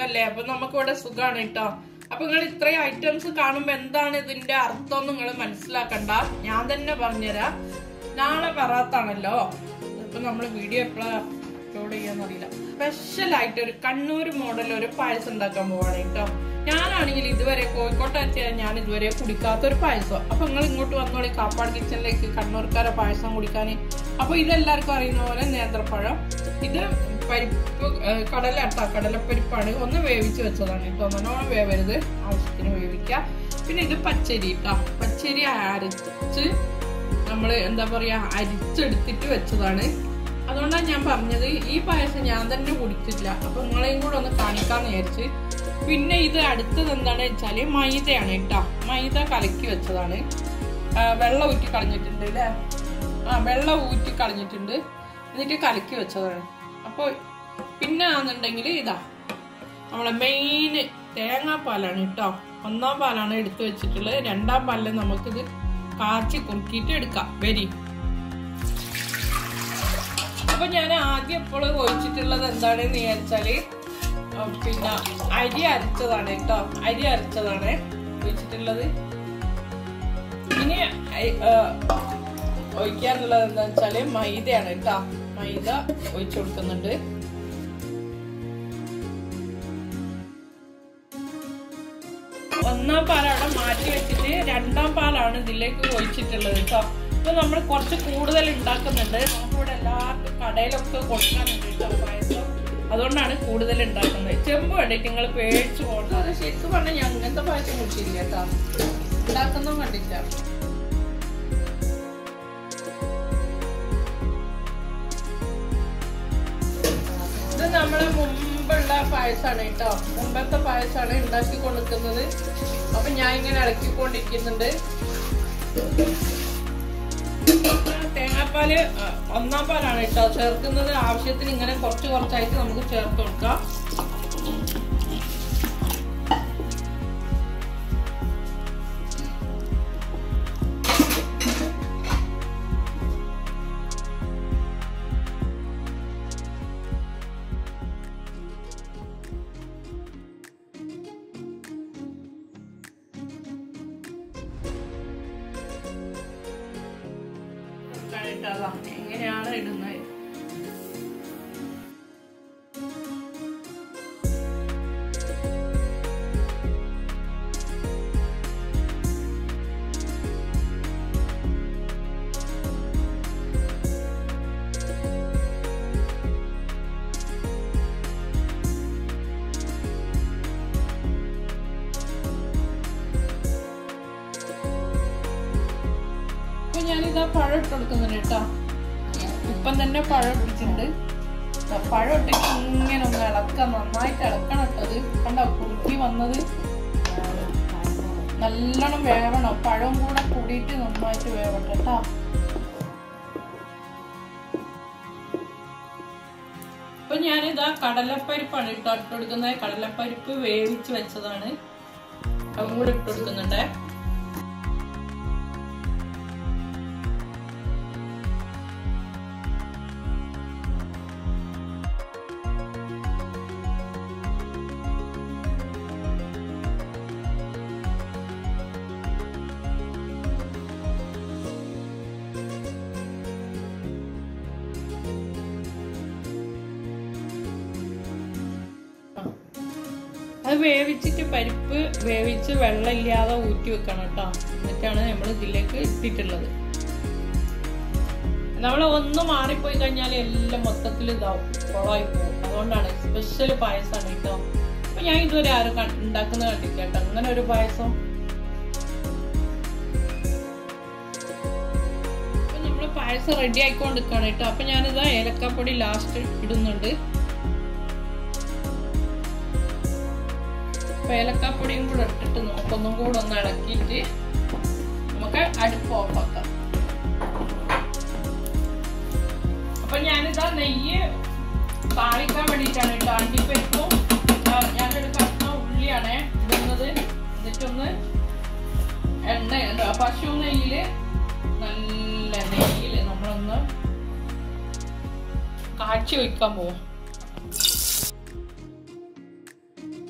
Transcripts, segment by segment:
സുഖല്ലേ അപ്പൊ നമുക്ക് ഇവിടെ സുഖാണ് കേട്ടോ അപ്പൊ നിങ്ങൾ ഇത്രയും ഐറ്റംസ് കാണുമ്പോ എന്താണ് ഇതിന്റെ അർത്ഥം നിങ്ങൾ മനസ്സിലാക്കണ്ട ഞാൻ തന്നെ പറഞ്ഞുതരാം നാളെ പറത്താണല്ലോ ഇപ്പൊ നമ്മൾ വീഡിയോ എപ്പോഴാ അപ്ലോഡ് ചെയ്യാന്നറിയില്ല സ്പെഷ്യൽ ആയിട്ട് ഒരു കണ്ണൂർ മോഡൽ ഒരു പായസം ഉണ്ടാക്കാൻ പോവാണ് കേട്ടോ ഞാനാണെങ്കിൽ ഇതുവരെ കോഴിക്കോട്ട് എത്തിയ ഞാൻ ഇതുവരെ കുടിക്കാത്ത ഒരു പായസം അപ്പൊ നിങ്ങൾ ഇങ്ങോട്ട് വന്നോളി കാപ്പാട് കിച്ചണിലേക്ക് കണ്ണൂർക്കാരെ പായസം കുടിക്കാൻ അപ്പൊ ഇതെല്ലാവർക്കും അറിയുന്ന പോലെ നേന്ത്രപ്പഴം ഇത് പരിപ്പ് ഏഹ് കടലട്ട കടലപ്പരിപ്പാണ് ഒന്ന് വേവിച്ച് വെച്ചതാണ് കേട്ടോ നല്ലോണം വേവരുത് ആവശ്യത്തിന് വേവിക്കുക പിന്നെ ഇത് പച്ചരി കേട്ടോ പച്ചരി അരച്ച് നമ്മൾ എന്താ പറയാ അരിച്ചെടുത്തിട്ട് വെച്ചതാണ് അതുകൊണ്ടാണ് ഞാൻ പറഞ്ഞത് ഈ പായസം ഞാൻ തന്നെ കുടിച്ചിട്ടില്ല അപ്പൊ നിങ്ങളെയും കൂടെ ഒന്ന് കാണിക്കാന്ന് വിചാരിച്ച് പിന്നെ ഇത് അടുത്തത് എന്താണെന്ന് വെച്ചാല് മൈദയാണ് കേട്ടോ മൈദ കലക്കി വെച്ചതാണ് ആ, വെള്ളം ഊറ്റി കളഞ്ഞിട്ടുണ്ട് അല്ലേ ആ വെള്ളം ഊറ്റി കളഞ്ഞിട്ടുണ്ട് എന്നിട്ട് കലക്കി വെച്ചതാണ് അപ്പോൾ പിന്നെ ആണെന്നുണ്ടെങ്കിൽ ഇതാ നമ്മളെ മെയിൻ തേങ്ങാപ്പാലാണ് കേട്ടോ ഒന്നാം പാലാണ് എടുത്തു വെച്ചിട്ടുള്ളത് രണ്ടാം പാലിൽ നമുക്കിത് കാച്ചി കുറുക്കിയിട്ട് എടുക്കാം വരി അപ്പൊ ഞാൻ ആദ്യം ഇപ്പോൾ ഒഴിച്ചിട്ടുള്ളത് എന്താണെന്ന് വിചാരിച്ചാല് ഉം, പിന്നെ അരി അരച്ചതാണ് കേട്ടോ അരി അരച്ചതാണ് ഒഴിച്ചിട്ടുള്ളത് ഇനി അയ്- ആ, ഒഴിക്കാനുള്ളത് എന്താ വെച്ചാല് മൈദയാണ് കേട്ടോ മൈദ ഒഴിച്ചു കൊടുക്കുന്നുണ്ട് ഒന്നാം പാൽ അവിടെ മാറ്റി വെച്ചിട്ട് രണ്ടാം പാലാണ് ഇതിലേക്ക് ഒഴിച്ചിട്ടുള്ളത് കേട്ടോ ഇപ്പൊ നമ്മൾ കുറച്ച് കൂടുതൽ ഉണ്ടാക്കുന്നുണ്ട് നമുക്കിവിടെ എല്ലാവർക്കും കടയിലൊക്കെ കൊടുക്കാനുണ്ട് കേട്ടോ പായസം അതുകൊണ്ടാണ് കൂടുതൽ ഉണ്ടാക്കുന്നത് ചെമ്പ് കണ്ടിട്ട് നിങ്ങൾ പേടിച്ചു പോകണ്ട അത് ശരിക്കും പറഞ്ഞാൽ ഞാൻ അങ്ങനത്തെ പായസം കുടിച്ചില്ല കേട്ടോ ഉണ്ടാക്കുന്നതും കണ്ടില്ല ഇത് നമ്മള് മുമ്പുള്ള പായസമാണ് കേട്ടോ മുമ്പത്തെ പായസമാണ് ഉണ്ടാക്കി കൊടുക്കുന്നത് അപ്പൊ ഞാൻ ഇങ്ങനെ ഇളക്കിക്കൊണ്ടിരിക്കുന്നുണ്ട് തേങ്ങാപ്പാല് ആ, ഒന്നാം പാലാണ് കേട്ടോ ചേർക്കുന്നത് ആവശ്യത്തിന് ഇങ്ങനെ കുറച്ച് കുറച്ചായിട്ട് നമുക്ക് ചേർത്ത് കൊടുക്കാം കൊടുക്കാനായിട്ട് അതാ എങ്ങനെയാണ് ഇടുന്നത് അപ്പൊ ഞാനിതാ പഴം ഇട്ട് കൊടുക്കുന്നുണ്ട് കേട്ടോ ഇപ്പം തന്നെ പഴം ഇട്ടിട്ടുണ്ട് ദാ പഴം ഇട്ടിട്ട് ഇങ്ങനെ ഒന്ന് ഇളക്കാം നന്നായിട്ട് ഇളക്കണം ഇട്ടത് കണ്ടോ കുറുക്കി വന്നത് നല്ലോണം വേവണം പഴം കൂടെ കൂടിയിട്ട് നന്നായിട്ട് വേവട്ടെ കേട്ടോ ഇപ്പൊ ഞാനിതാ കടലപ്പരിപ്പാണ് ഇട്ടോ ഇട്ട് കൊടുക്കുന്നത് കടലപ്പരിപ്പ് വേവിച്ച് വെച്ചതാണ് അതും കൂടെ ഇട്ട് കൊടുക്കുന്നുണ്ടേ അത് വേവിച്ചിട്ട് പരിപ്പ് വേവിച്ച് വെള്ളമില്ലാതെ ഊറ്റി വെക്കണം കേട്ടോ എന്നിട്ടാണ് നമ്മൾ ഇതിലേക്ക് ഇട്ടിട്ടുള്ളത് നമ്മൾ ഒന്ന് മാറിപ്പോയി കഴിഞ്ഞാൽ എല്ലാം മൊത്തത്തിൽ ഇതാവും കുളമായി പോകും അതുകൊണ്ടാണ് സ്പെഷ്യൽ പായസമാണ് കേട്ടോ അപ്പൊ ഞാൻ ഇതുവരെ ആരും കണ്ട്- ഉണ്ടാക്കുന്നത് കണ്ടില്ല കേട്ടോ അങ്ങനെ ഒരു പായസം അപ്പൊ നമ്മള് പായസം റെഡി ആയിക്കൊണ്ടിരിക്കുകയാണ് കേട്ടോ അപ്പൊ ഞാനിതാ ഏലക്കാപ്പൊടി ലാസ്റ്റ് ഇടുന്നുണ്ട് അപ്പൊ ഏലക്കാപ്പൊടിയും കൂടെ ഇട്ടിട്ട് നമുക്കൊന്നും കൂടെ ഒന്ന് ഇളക്കിയിട്ട് നമുക്ക് അടുപ്പ് ഓഫാക്കാം അപ്പൊ ഞാനിതാ നെയ്യ് താളിക്കാൻ വേണ്ടിയിട്ടാണ് കേട്ടോ അണ്ടിപ്പരിപ്പും ആ, ഞാനൊരു കഷ്ണം ഉള്ളിയാണ് ഇടുന്നത് എന്നിട്ടൊന്ന് എണ്ണ എന്താ പശു നെയ്യില് നല്ല നെയ്യില് നമ്മളൊന്ന് കാച്ചി ഒഴിക്കാൻ പോവും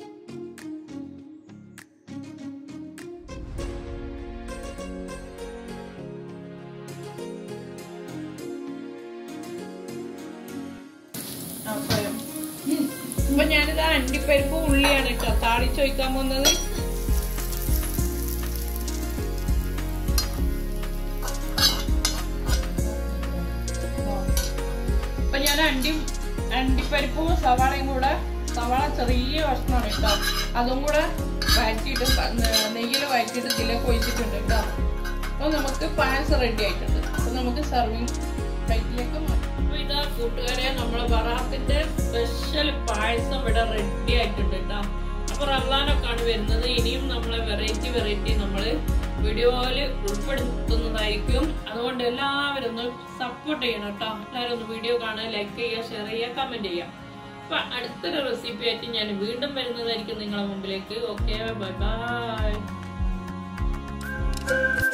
അണ്ടിപ്പരിപ്പ് ഉള്ളിയാണ് കേട്ടോ താളിച്ച് വയ്ക്കാൻ പോകുന്നത് അപ്പൊ ഞാൻ അണ്ടി അണ്ടിപ്പരിപ്പും സവാളയും കൂടെ സവാള ചെറിയ കഷ്ണമാണ് കേട്ടോ അതും കൂടെ വഴറ്റിയിട്ട് നെയ്യിൽ വഴറ്റിയിട്ട് ഇതിലേക്ക് ഒഴിച്ചിട്ടുണ്ട് കേട്ടോ അപ്പൊ നമുക്ക് പായസം റെഡി ആയിട്ടുണ്ട് അപ്പൊ നമുക്ക് സർവിങ് പ്ലേറ്റിലേക്ക് മാറ്റാം അപ്പൊ ഇതാ കൂട്ടുകാരെ നമ്മളെ ബറാത്തിന്റെ സ്പെഷ്യൽ പായസം ഇവിടെ റെഡി ആയിട്ടുണ്ട് കേട്ടോ അപ്പൊ റംസാനൊക്കെയാണ് വരുന്നത് ഇനിയും നമ്മളെ വെറൈറ്റി വെറൈറ്റി നമ്മള് വീഡിയോയില് ഉൾപ്പെടുത്തുന്നതായിരിക്കും അതുകൊണ്ട് എല്ലാവരും ഒന്ന് സപ്പോർട്ട് ചെയ്യണം കേട്ടോ എല്ലാവരും ഒന്ന് വീഡിയോ കാണുക ലൈക്ക് ചെയ്യുക ഷെയർ ചെയ്യുക കമന്റ് ചെയ്യുക അപ്പൊ അടുത്തൊരു റെസിപ്പി ആയിട്ട് ഞാൻ വീണ്ടും വരുന്നതായിരിക്കും നിങ്ങളെ മുമ്പിലേക്ക് ഓക്കെ ബൈ ബൈ